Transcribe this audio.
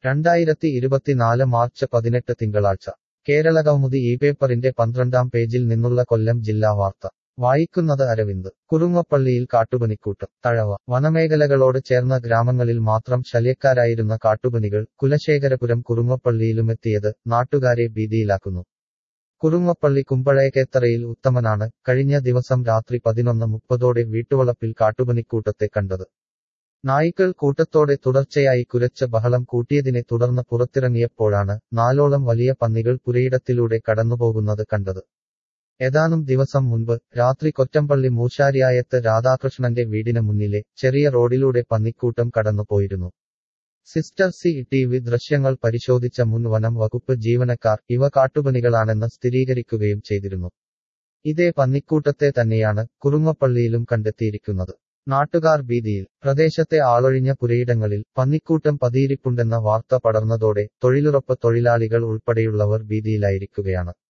രണ്ടായിരത്തി ഇരുപത്തിനാല് മാർച്ച് പതിനെട്ട് തിങ്കളാഴ്ച കേരള കൗമുദി ഈ പേപ്പറിന്റെ പന്ത്രണ്ടാം പേജിൽ നിന്നുള്ള കൊല്ലം ജില്ലാ വാർത്ത വായിക്കുന്നത് അരവിന്ദ് കുറുങ്ങപ്പള്ളിയിൽ കാട്ടുപനിക്കൂട്ടം തഴവ വനമേഖലകളോട് ചേർന്ന ഗ്രാമങ്ങളിൽ മാത്രം ശല്യക്കാരായിരുന്ന കാട്ടുപനികൾ കുലശേഖരപുരം കുറുങ്ങപ്പള്ളിയിലുമെത്തിയത് നാട്ടുകാരെ ഭീതിയിലാക്കുന്നു കുറുങ്ങപ്പള്ളി കുമ്പഴയക്കേത്തറയിൽ ഉത്തമനാണ് കഴിഞ്ഞ ദിവസം രാത്രി പതിനൊന്ന് മുപ്പതോടെ വീട്ടുവളപ്പിൽ കാട്ടുപനിക്കൂട്ടത്തെ കണ്ടത് നായ്ക്കൾ കൂട്ടത്തോടെ തുടർച്ചയായി കുരച്ച ബഹളം കൂട്ടിയതിനെ തുടർന്ന് പുറത്തിറങ്ങിയപ്പോഴാണ് നാലോളം വലിയ പന്നികൾ പുരയിടത്തിലൂടെ കടന്നുപോകുന്നത് കണ്ടത് ഏതാനും ദിവസം മുൻപ് രാത്രി കൊറ്റമ്പള്ളി മൂശാരിയായത്ത് രാധാകൃഷ്ണന്റെ വീടിന് മുന്നിലെ ചെറിയ റോഡിലൂടെ പന്നിക്കൂട്ടം കടന്നുപോയിരുന്നു സിസ്റ്റർ സി ടി വി ദൃശ്യങ്ങൾ പരിശോധിച്ച മുൻ വനം വകുപ്പ് ജീവനക്കാർ ഇവ കാട്ടുപനികളാണെന്ന് സ്ഥിരീകരിക്കുകയും ചെയ്തിരുന്നു ഇതേ പന്നിക്കൂട്ടത്തെ തന്നെയാണ് കുറുങ്ങപ്പള്ളിയിലും കണ്ടെത്തിയിരിക്കുന്നത് നാട്ടുകാർ ഭീതിയിൽ പ്രദേശത്തെ ആളൊഴിഞ്ഞ പുരയിടങ്ങളിൽ പന്നിക്കൂട്ടം പതിയിരിപ്പുണ്ടെന്ന വാർത്ത പടർന്നതോടെ തൊഴിലുറപ്പ് തൊഴിലാളികൾ ഉൾപ്പെടെയുള്ളവർ ഭീതിയിലായിരിക്കുകയാണ്